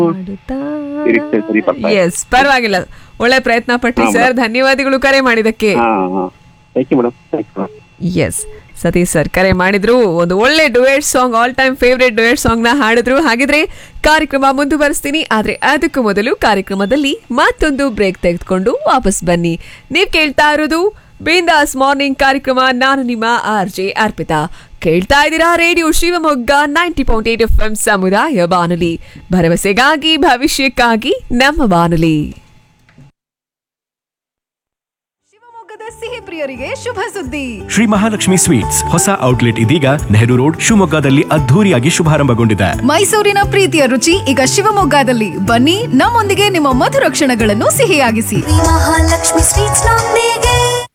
ಇರುತ್ತೆ, ಸರಿ ಬರ್ತಾ ಇದೆ. ಎಸ್ ಪರವಾಗಿಲ್ಲ ಒಳ್ಳೆ ಪ್ರಯತ್ನ ಪಟ್ರಿ ಹಾ, ಸರ್ ಧನ್ಯವಾದಗಳು ಕರೆ ಮಾಡಿದಕ್ಕೆ ಹಾ ಹಾ thank you madam thank you madam S Satish sir ಕರೆ ಮಾಡಿದ್ರು ಒಂದು ಒಳ್ಳೆ duet song all time favourite duet song ನ ಹಾಡಿದ್ರು ಹಾಗಿದ್ರೆ ಕಾರ್ಯಕ್ರಮ ಮುಂದುವರಿಸ್ತೀನಿ ಆದ್ರೆ ಅದಕ್ಕೂ ಮೊದಲು ಕಾರ್ಯಕ್ರಮದಲ್ಲಿ ಮತ್ತೊಂದು ಬ್ರೇಕ್ ತೆಗೆದುಕೊಂಡು ವಾಪಸ್ ಬನ್ನಿ ನೀವ್ ಕೇಳ್ತಾ ಇರೋದು ಬಿಂದಾಸ್ ಮಾರ್ನಿಂಗ್ ಕಾರ್ಯಕ್ರಮ ನಾನು ನಿಮ್ಮ ಆರ್ ಜೆ ಅರ್ಪಿತಾ ಕೇಳ್ತಾ ಇದ್ದೀರಾ radio Shivamogga ninety point eight F M ಸಮುದಾಯ ಬಾನುಲಿ ಭರವಸೆಗಾಗಿ ಭವಿಷ್ಯಕ್ಕಾಗಿ ನಮ್ಮ ಬಾನುಲಿ ಶಿವಮೊಗ್ಗದ ಸಿಹಿ ಪ್ರಿಯರಿಗೆ ಶುಭ ಸುದ್ದಿ ಶ್ರೀ ಮಹಾಲಕ್ಷ್ಮಿ ಸ್ವೀಟ್ಸ್ ಹೊಸ ಔಟ್ಲೆಟ್ ಇದೀಗ ನೆಹರು ರೋಡ್ ಶಿವಮೊಗ್ಗದಲ್ಲಿ ಅದ್ಧೂರಿಯಾಗಿ ಶುಭಾರಂಭಗೊಂಡಿದೆ ಮೈಸೂರಿನ ಪ್ರೀತಿಯ ರುಚಿ ಈಗ ಶಿವಮೊಗ್ಗದಲ್ಲಿ ಬನ್ನಿ ನಮ್ಮೊಂದಿಗೆ ನಿಮ್ಮ ಮಧುರ ಕ್ಷಣಗಳನ್ನು ಸಿಹಿಯಾಗಿಸಿ ಮಹಾಲಕ್ಷ್ಮಿ ಸ್ವೀಟ್ಸ್ ನೊಂದಿಗೆ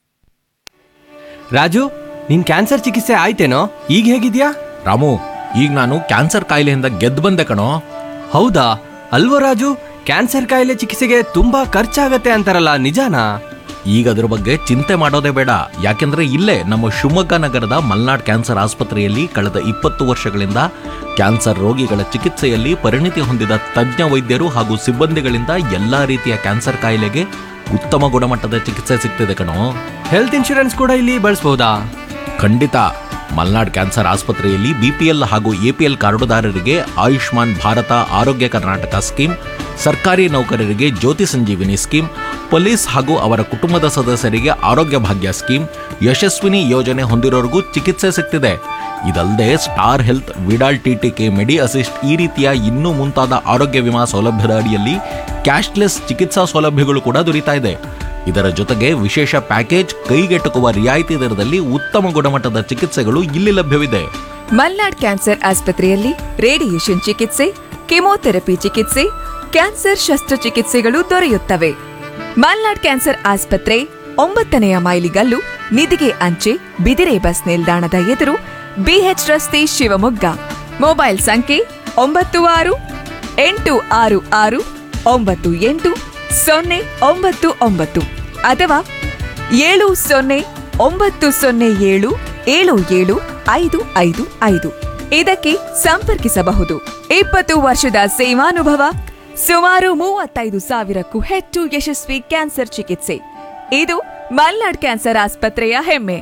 ರಾಜು ನಿನ್ ಕ್ಯಾನ್ಸರ್ ಚಿಕಿತ್ಸೆ ಆಯ್ತೇನೋ ಈಗ ಹೇಗಿದ್ಯಾ ರಾಮು ಈಗ ನಾನು ಕ್ಯಾನ್ಸರ್ ಕಾಯಿಲೆಯಿಂದ ಗೆದ್ದು ಬಂದೆ ಕಣೋ ಹೌದಾ ಅಲ್ವೋ ರಾಜು ಕ್ಯಾನ್ಸರ್ ಕಾಯಿಲೆ ಚಿಕಿತ್ಸೆಗೆ ತುಂಬಾ ಖರ್ಚಾಗತ್ತೆ ಅಂತಾರಲ್ಲ ನಿಜಾನಾ ಈಗ ಅದ್ರ ಬಗ್ಗೆ ಚಿಂತೆ ಮಾಡೋದೇ ಬೇಡ ಯಾಕೆಂದ್ರೆ ಇಲ್ಲೇ ನಮ್ಮ ಶಿವಮೊಗ್ಗ ನಗರದ ಮಲ್ನಾಡ್ ಕ್ಯಾನ್ಸರ್ ಆಸ್ಪತ್ರೆಯಲ್ಲಿ ಕಳೆದ ಇಪ್ಪತ್ತು ವರ್ಷಗಳಿಂದ ಕ್ಯಾನ್ಸರ್ ರೋಗಿಗಳ ಚಿಕಿತ್ಸೆಯಲ್ಲಿ ಪರಿಣಿತಿ ಹೊಂದಿದ ತಜ್ಞ ವೈದ್ಯರು ಹಾಗೂ ಸಿಬ್ಬಂದಿಗಳಿಂದ ಎಲ್ಲಾ ರೀತಿಯ ಕ್ಯಾನ್ಸರ್ ಕಾಯಿಲೆಗೆ ಉತ್ತಮ ಗುಣಮಟ್ಟದ ಚಿಕಿತ್ಸೆ ಸಿಗ್ತಿದೆ ಕಣೋ ಹೆಲ್ತ್ ಇನ್ಶೂರೆನ್ಸ್ ಕೂಡ ಇಲ್ಲಿ ಬಳಸಬಹುದಾ ಖಂಡಿತ ಮಲ್ನಾಡ್ ಕ್ಯಾನ್ಸರ್ ಆಸ್ಪತ್ರೆಯಲ್ಲಿ ಬಿಪಿಎಲ್ ಹಾಗೂ ಎಪಿಎಲ್ ಕಾರ್ಡುದಾರರಿಗೆ ಆಯುಷ್ಮಾನ್ ಭಾರತ ಆರೋಗ್ಯ ಕರ್ನಾಟಕ ಸ್ಕೀಮ್ ಸರ್ಕಾರಿ ನೌಕರರಿಗೆ ಜ್ಯೋತಿ ಸಂಜೀವಿನಿ ಸ್ಕೀಮ್ ಪೊಲೀಸ್ ಹಾಗೂ ಅವರ ಕುಟುಂಬದ ಸದಸ್ಯರಿಗೆ ಆರೋಗ್ಯ ಭಾಗ್ಯ ಸ್ಕೀಮ್ ಯಶಸ್ವಿನಿ ಯೋಜನೆ ಹೊಂದಿರೋರಿಗೂ ಚಿಕಿತ್ಸೆ ಸಿಗ್ತಿದೆ ಇದಲ್ಲದೆ star health Vidal TTK medi assist ಈ ರೀತಿಯ ಇನ್ನೂ ಮುಂತಾದ ಆರೋಗ್ಯ ವಿಮಾ ಸೌಲಭ್ಯದ ಅಡಿಯಲ್ಲಿ ಕ್ಯಾಶ್ಲೆಸ್ ಚಿಕಿತ್ಸಾ ಸೌಲಭ್ಯಗಳು ಕೂಡ ದೊರೀತಾ ಇದೆ ಇದರ ಜೊತೆಗೆ ವಿಶೇಷ ಪ್ಯಾಕೇಜ್ ಕೈಗೆಟುಕುವ ರಿಯಾಯಿತಿ ದರದಲ್ಲಿ ಉತ್ತಮ ಗುಣಮಟ್ಟದ ಚಿಕಿತ್ಸೆಗಳು ಇಲ್ಲಿ ಲಭ್ಯವಿದೆ ಮಲ್ನಾಡ್ ಕ್ಯಾನ್ಸರ್ ಆಸ್ಪತ್ರೆಯಲ್ಲಿ ರೇಡಿಯೇಷನ್ ಚಿಕಿತ್ಸೆ ಕೆಮೊಥೆರಪಿ ಚಿಕಿತ್ಸೆ ಕ್ಯಾನ್ಸರ್ ಶಸ್ತ್ರಚಿಕಿತ್ಸೆಗಳು ದೊರೆಯುತ್ತವೆ ಮಲ್ನಾಡ್ ಕ್ಯಾನ್ಸರ್ ಆಸ್ಪತ್ರೆ ಒಂಬತ್ತನೆಯ ಮೈಲಿಗಲ್ಲು ನಿಧಿಗೆ ಅಂಚೆ ಬಿದಿರೆ ಬಸ್ ನಿಲ್ದಾಣದ ಎದುರು ಬಿಎಚ್ ರಸ್ತೆ ಶಿವಮೊಗ್ಗ ಮೊಬೈಲ್ ಸಂಖ್ಯೆ ಒಂಬತ್ತು ಆರು ಎಂಟು ಆರು ಆರು ಒಂಬತ್ತು ಎಂಟು ಸೊನ್ನೆ ಒಂಬತ್ತು ಒಂಬತ್ತು ಅಥವಾ ಏಳು ಸೊನ್ನೆ ಒಂಬತ್ತು ಸೊನ್ನೆ ಏಳು ಏಳು ಏಳು ಐದು ಐದು ಐದು ಇದಕ್ಕೆ ಸಂಪರ್ಕಿಸಬಹುದು ಇಪ್ಪತ್ತು ವರ್ಷದ ಸೇವಾನುಭವ ಸುಮಾರು ಮೂವತ್ತೈದು ಸಾವಿರಕ್ಕೂ ಹೆಚ್ಚು ಯಶಸ್ವಿ ಕ್ಯಾನ್ಸರ್ ಚಿಕಿತ್ಸೆ ಇದು ಮಲ್ನಾಡ್ ಕ್ಯಾನ್ಸರ್ ಆಸ್ಪತ್ರೆಯ ಹೆಮ್ಮೆ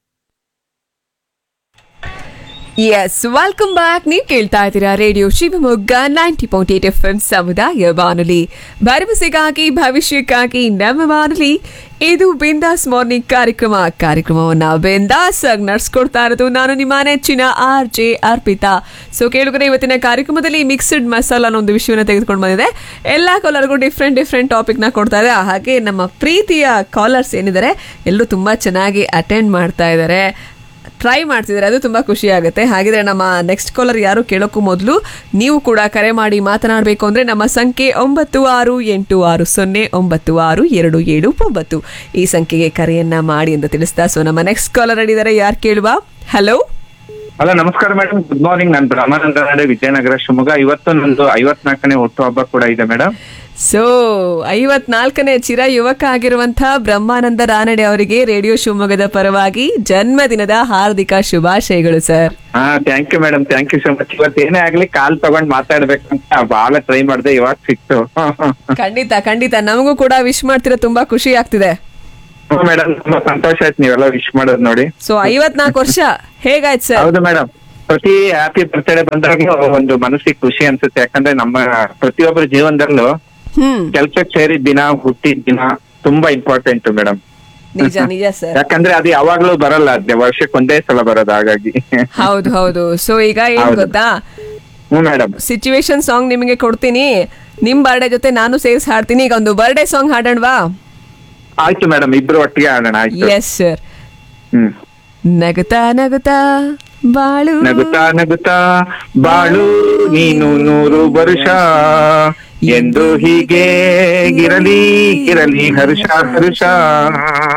ಎಸ್ ವೆಲ್ಕಮ್ ಬ್ಯಾಕ್ ನೀವು ಕೇಳ್ತಾ ಇದ್ದೀರಾ radio Shivamogga ninety point eight F M ಸಮುದಾಯ ಬಾನುಲಿ ಭರವಸೆಗಾಗಿ ಭವಿಷ್ಯಕ್ಕಾಗಿ ನಮ್ಮ ಬಾನುಲಿ ಇದು ಬಿಂದಾಸ್ ಮಾರ್ನಿಂಗ್ ಕಾರ್ಯಕ್ರಮ ಕಾರ್ಯಕ್ರಮವನ್ನ ಬಿಂದಾಸ್ ಆಗಿ ನಡ್ಸ್ಕೊಡ್ತಾ ಇರೋದು ನಾನು ನಿಮ್ಮ ನೆಚ್ಚಿನ ಆರ್ ಜೆ ಅರ್ಪಿತಾ ಸೊ ಕೇಳುಗರೆ ಇವತ್ತಿನ ಕಾರ್ಯಕ್ರಮದಲ್ಲಿ ಮಿಕ್ಸ್ಡ್ ಮಸಾಲ ಅನ್ನೋ ಒಂದು ವಿಷಯವನ್ನ ತೆಗೆದುಕೊಂಡು ಬಂದಿದೆ ಎಲ್ಲ ಕಾಲರ್ಗೂ ಡಿಫ್ರೆಂಟ್ ಡಿಫ್ರೆಂಟ್ ಟಾಪಿಕ್ನ ಕೊಡ್ತಾ ಇದೆ ಹಾಗೆ ನಮ್ಮ ಪ್ರೀತಿಯ ಕಾಲರ್ಸ್ ಏನಿದ್ದಾರೆ ಎಲ್ಲರೂ ತುಂಬಾ ಚೆನ್ನಾಗಿ ಅಟೆಂಡ್ ಮಾಡ್ತಾ ಇದ್ದಾರೆ ಟ್ರೈ ಮಾಡ್ತಿದ್ದಾರೆ ಅದು ತುಂಬ ಖುಷಿ ಆಗುತ್ತೆ ಹಾಗಿದ್ರೆ ನಮ್ಮ ನೆಕ್ಸ್ಟ್ ಕಾಲರ್ ಯಾರು ಕೇಳೋಕ್ಕೂ ಮೊದಲು ನೀವು ಕೂಡ ಕರೆ ಮಾಡಿ ಮಾತನಾಡಬೇಕು ಅಂದರೆ ನಮ್ಮ ಸಂಖ್ಯೆ ಒಂಬತ್ತು ಆರು ಎಂಟು ಆರು ಸೊನ್ನೆ ಒಂಬತ್ತು ಆರು ಎರಡು ಏಳು ಒಂಬತ್ತು ಈ ಸಂಖ್ಯೆಗೆ ಕರೆಯನ್ನ ಮಾಡಿ ಅಂತ ತಿಳಿಸ್ತಾ ಸೊ ನಮ್ಮ ನೆಕ್ಸ್ಟ್ ಕಾಲರ್ ಅಡಿದ್ದಾರೆ ಯಾರು ಕೇಳುವ ಹಲೋ ಹಲೋ ನಮಸ್ಕಾರ ಮೇಡಮ್ ಗುಡ್ ಮಾರ್ನಿಂಗ್ ನಾನು ಬ್ರಹ್ಮಾನಂದ ನಾಡೆ ವಿಜಯನಗರ ಶಿವಮೊಗ್ಗ ಇವತ್ತು ನಂದು ಐವತ್ನಾಲ್ಕನೇ ಹುಟ್ಟು ಹಬ್ಬ ಕೂಡ ಇದೆ ಮೇಡಮ್ ಸೊ ಐವತ್ನಾಲ್ಕನೇ ಚಿರ ಯುವಕ ಆಗಿರುವಂತಹ ಬ್ರಹ್ಮಾನಂದ ರಾನಡೆ ಅವರಿಗೆ ರೇಡಿಯೋ ಶಿವಮೊಗ್ಗದ ಪರವಾಗಿ ಜನ್ಮದಿನದ ಹಾರ್ದಿಕ ಶುಭಾಶಯಗಳು ಸರ್ ಹಾ thank you madam thank you so much ಇವತ್ತು ಏನೇ ಆಗ್ಲಿ ಕಾಲ್ ತಗೊಂಡ್ ಮಾತಾಡ್ಬೇಕಂತ ಬಹಳ ಟ್ರೈ ಮಾಡಿದೆ ಇವಾಗ ಸಿಕ್ತು ಖಂಡಿತ ಖಂಡಿತ ನಮಗೂ ಕೂಡ ವಿಶ್ ಮಾಡ್ತಿರೋ ತುಂಬಾ ಖುಷಿ ಆಗ್ತಿದೆ ಮೇಡಮ್ ತುಂಬಾ ಸಂತೋಷ ಆಯ್ತು ನೀವೆಲ್ಲ ವಿಶ್ ಮಾಡೋದು ನೋಡಿ ಸೊ ಐವತ್ನಾಲ್ಕು ವರ್ಷ ಹೇಗಾಯ್ತು ಸರ್ ಹೌದು ಮೇಡಮ್ ಪ್ರತಿ ಹ್ಯಾಪಿ ಬರ್ತ್ಡೇ ಬಂದಾಗ್ಲೂ ಒಂದು ಮನಸ್ಸಿಗೆ ಖುಷಿ ಅನ್ಸುತ್ತೆ ಯಾಕಂದ್ರೆ ನಮ್ಮ ಪ್ರತಿಯೊಬ್ಬರ ಜೀವನದಲ್ಲೂ ಹ್ಮ್ ಕೆಲ್ಸಕ್ಕೆ ಸೇರಿದ ದಿನ ಹುಟ್ಟಿದ ದಿನ ತುಂಬಾ ಇಂಪಾರ್ಟೆಂಟ್ ಮೇಡಮ್ ನಿಜ ನಿಜ ಸರ್ ಯಾಕಂದ್ರೆ ಅದು ಯಾವಾಗ್ಲೂ ಬರಲ್ಲ ಅದ್ನೇ ವರ್ಷಕ್ಕೆ ಒಂದೇ ಸಲ ಬರೋದು ಹಾಗಾಗಿ ಹೌದು ಹೌದು ಸೊ ಈಗ ಏನ್ ಹೌದು. ಗೊತ್ತಾ ಹ್ಞೂ ಮೇಡಮ್ ಸಿಚುವೇಶನ್ ಸಾಂಗ್ ನಿಮಗೆ ಕೊಡ್ತೀನಿ ನಿಮ್ ಬರ್ಡೇ ಜೊತೆ ನಾನು ಸೇರ್ಸ್ ಹಾಡ್ತೀನಿ ಈಗ ಒಂದು ಬರ್ಡೇ ಸಾಂಗ್ ಹಾಡೋಣವಾ ಆಯ್ತು ಮೇಡಮ್ ಇಬ್ರು ಒಟ್ಟಿಗೆ ಆಡೋಣ ಆಯ್ತು ಎಸ್ ಸರ್ ಹ್ಮ್ ನಗುತ್ತಾ ನಗುತ್ತಾ ಬಾಳು ನಗುತ್ತಾ ನಗುತ್ತಾ ಬಾಳು ನೀನು ನೂರು ವರುಷ ಎಂದು ಹೀಗೆ ಇರಲಿ ಇರಲಿ ಹರ್ಷ ಹರ್ಷ